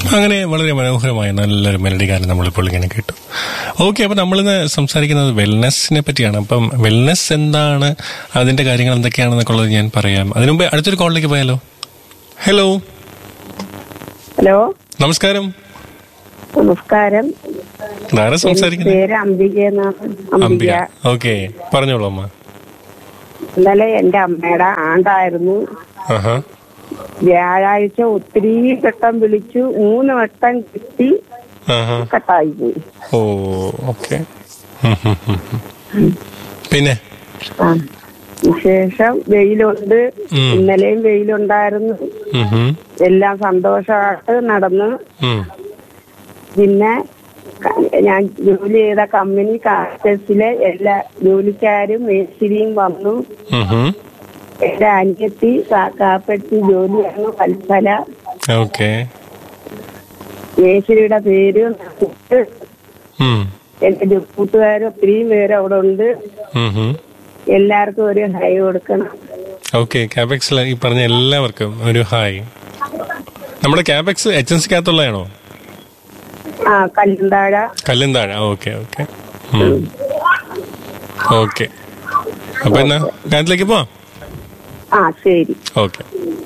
അങ്ങനെ വളരെ മനോഹരമായ നല്ലൊരു മെലഡി ഗാനം നമ്മളിപ്പോൾ ഇങ്ങനെ കേട്ടു ഓക്കെ അപ്പൊ നമ്മളിന്ന് സംസാരിക്കുന്നത് വെൽനെസ്സിനെ പറ്റിയാണ് അപ്പം വെൽനെസ് എന്താണ് അതിന്റെ കാര്യങ്ങൾ എന്തൊക്കെയാണെന്നൊക്കെ ഉള്ളത് ഞാൻ പറയാം അതിനുമുമ്പ് അടുത്തൊരു കോളിലേക്ക് പോയാലോ ഹലോ ഹലോ നമസ്കാരം നമസ്കാരം ആരാ എന്റെ സംസാരിക്കുന്നത് പേര് അംബിക എന്നാണ് അംബിക അംബിക ഓക്കെ പറഞ്ഞോളൂ അമ്മ ഇന്നലെ എന്റെ അമ്മയുടെ ആണ്ടായിരുന്നു ആഹാ വ്യാഴാഴ്ച ഒത്തിരി വട്ടം വിളിച്ചു മൂന്ന് വട്ടം കിട്ടി ആഹാ കട്ടായി പോയി ഓ ഓക്കെ പിന്നെ ആ വിശേഷം വെയിലുണ്ട് ഉം. ഇന്നലെയും വെയിലുണ്ടായിരുന്നു ഉം ഹും. എല്ലാം സന്തോഷമായിട്ട് നടന്നു ഉം. പിന്നെ ക- ഞാൻ ജോലി ചെയ്ത കമ്പനി കാസ്റ്റസിലെ എല്ലാ ജോലിക്കാരും മേസ്തിരിയും വന്നു ഉം ഹും. എന്റെ അനിയത്തി കാ- കാപ്പറ്റി ജോലിയാണ് വത്സല ഓക്കെ മേശ്വരിയുടെ പേര് നന്ദിത്ത്. ഉം. എന്റെ ജോ- കൂട്ടുകാർ ഒത്തിരിയും പേര് അവിടെ ഉണ്ട് ഉം ഹും. എല്ലാവർക്കും ഒരു ഹൈ കൊടുക്കണം ഓക്കെ ക്യാബെക്സിൽ ഈ പറഞ്ഞ എല്ലാവർക്കും ഒരു ഹായ് നമ്മുടെ ക്യാബെക്സ് എച്ച് എൻ സിക്കകത്തുള്ളതാണോ ആ കല്ലുണ്ടാഴ കല്ലുന്താഴ ഓക്കെ ഓക്കെ ഓക്കെ അപ്പൊ എന്നാ കാര്യത്തിലേക്ക് പോവാം ആ ശരി ഓക്കെ